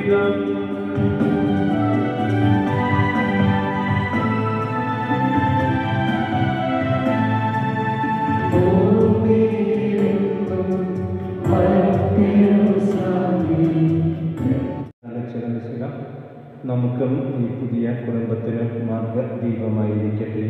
ജീവിതം ചില നമുക്കും ഈ പുതിയ കുടുംബത്തിന് മാർഗദീപമായിരിക്കട്ടെ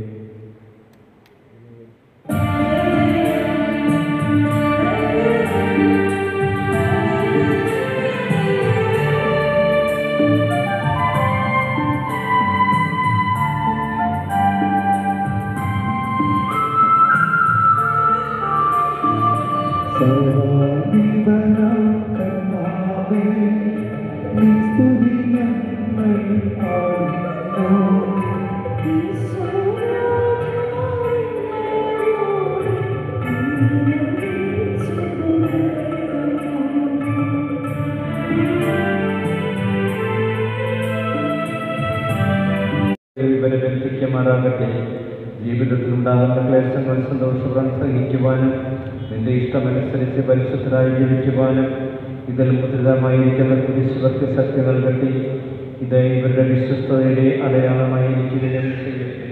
ഇവരെ ബന്ധിക്കുമാറാകട്ടെ ജീവിതത്തിൽ ഉണ്ടാകുന്ന ക്ലേശങ്ങൾ സന്തോഷപുറം സഹിക്കുവാനും നിന്റെ ഇഷ്ടമനുസരിച്ച് പരിശുദ്ധരായി ജീവിക്കുവാനും ഇതിൽ മുദ്രിതമായിരിക്കുന്ന കുരിശുവർക്ക് ശക്തി നൽകട്ടെ ഇത് ഇവരുടെ വിശ്വസ്തതയുടെ അടയാളമായിരിക്കുകയും ചെയ്യട്ടെ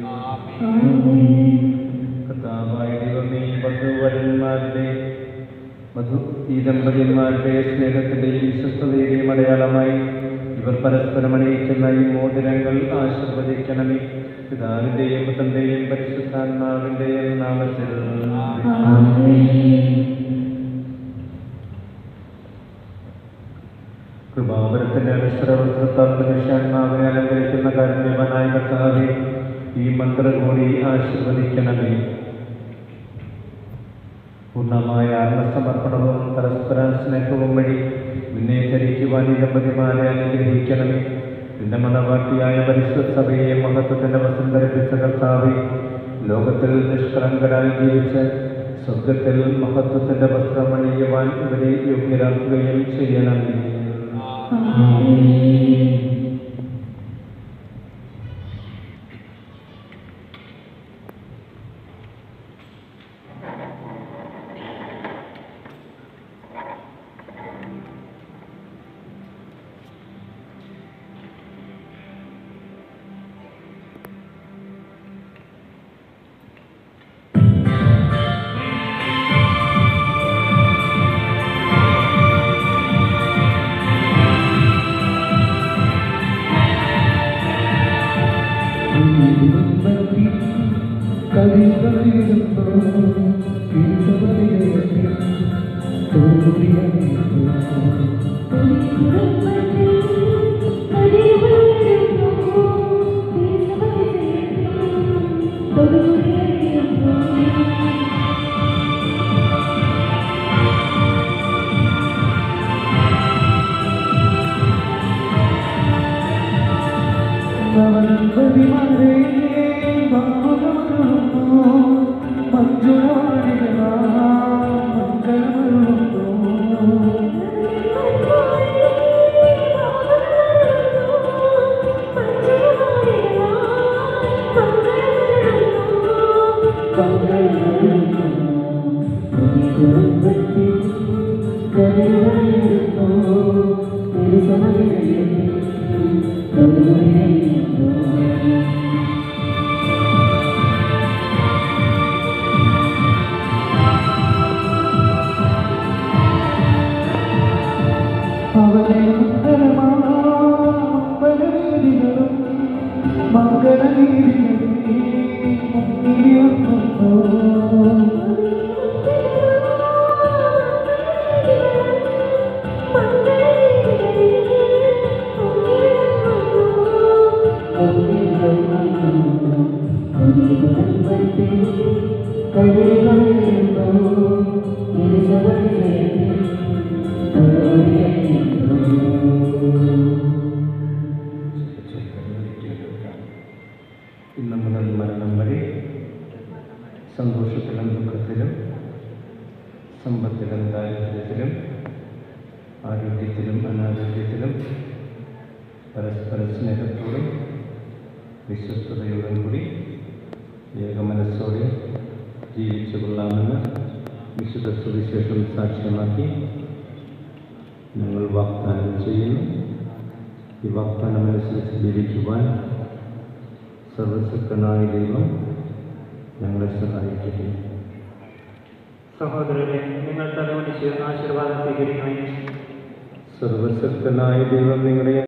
കർത്താവായ ദൈവമേ വധുവരന്മാരുടെ മധു ഈ ദമ്പതിന്മാരുടെ സ്നേഹത്തിന്റെയും വിശ്വസ്തതയുടെയും അടയാളമായി ഇവർ പരസ്പരം അണിയിക്കുന്ന ഈ മോതിരങ്ങൾ ആശീർവദിക്കണമേ പിതാവിന്റെയും പുത്രന്റെയും പരിശുദ്ധാത്മാവിന്റെയും നാമത്തിൽ കൃപാപരത്തിന്റെ അനശ്വരവസ്ത്രത്താൽ മനുഷ്യാത്മാവിനെ അലങ്കരിക്കുന്ന കാരുണ്യവനായ കർത്താവെ ഈ മന്ത്രകൂടി ആശീർവദിക്കണമേ പൂർണ്ണമായ ആത്മസമർപ്പണവും പരസ്പര സ്നേഹവും വഴി നിന്നെ ധരിക്കുവാൻ ഈ ദമ്പതിമാരെ അനുഗ്രഹിക്കണമേ നിന്റെ മണവാട്ടിയായ പരിശുദ്ധ സഭയെ മഹത്വത്തിന്റെ വസം ധരിപ്പിച്ച കർത്താവെ ലോകത്തിൽ നിഷ്കളങ്കരായി ജീവിച്ച് സ്വർഗത്തിൽ മഹത്വത്തിന്റെ വസ്ത്രം അണിയുവാൻ ഇവരെ യോഗ്യരാക്കുകയും ചെയ്യണമേ ഇന്ന് മുതൽ മരണം വരെ സന്തോഷത്തിലും ദുഃഖത്തിലും സമ്പത്തിലും ദാരിദ്ര്യത്തിലും ആരോഗ്യത്തിലും അനാരോഗ്യത്തിലും പരസ്പര സ്നേഹത്തോടും വിശ്വസ്തയോടും കൂടി ഏകമനസ്സോടെ ജീവിച്ചു കൊള്ളാമെന്ന് വിശുദ്ധ സുവിശേഷം സാക്ഷ്യമാക്കി ഞങ്ങൾ വാഗ്ദാനം ചെയ്യുന്നു ഈ വാഗ്ദാനമനുസരിച്ച് ജീവിക്കുവാൻ സർവശക്തനായ ദൈവം ഞങ്ങളെ സഹായിക്കട്ടെ സഹോദരരെ നിങ്ങൾ തലവണിച്ച് ആശീർവാദം സ്വീകരിക്കുകയും സർവശക്തനായ ദൈവം നിങ്ങളെ